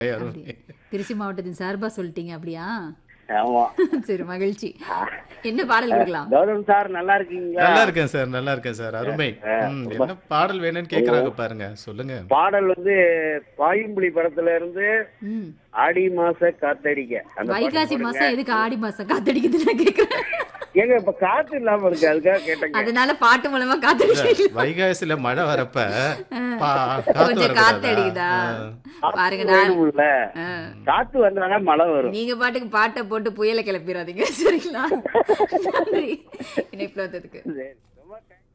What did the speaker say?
அருமை. திருச்சி மாவட்டத்தின் சார்பா சொல்லிட்டீங்க அப்படியா ஆமா சரி மகிழ்ச்சி என்ன பாடல் கொடுக்கலாம் கௌதம் சார் நல்லா இருக்கீங்களா நல்லா இருக்கேன் சார் நல்லா இருக்கேன் சார் அருமை ம், என்ன பாடல் வேணும்னு கேக்குறாங்க பாருங்க சொல்லுங்க பாடல் வந்து பாயும்புலி படத்துல இருந்து ம் ஆடி மாச காத்தடிக்க அந்த பாட்டு வைகாசி போடுங்க. மாசம் எதுக்கு ஆடி மாசம் காத்தடிக்குது நான் கேக்குறேன் ஏங்க இப்ப காத்து இல்லாம இருக்கு அதுக்காக கேட்டேங்க அதனால பாட்டு மூலமா காத்தடிக்கிறீங்க வைகாசில மழை வரப்ப பா- காத்து கொஞ்சம் காத்து வரக்கூடாதா? அடிக்குதா ஆ. பாருங்க நான் வேணும்ல ஆ. காத்து வந்தாதான் மழை வரும் நீங்க பாட்டுக்கு பாட்டை போட்டு புயலை கிளப்பிடாதீங்க சரிங்களா நன்றி இணைப்புல வந்ததுக்கு சரி, ரொம்ப thanks.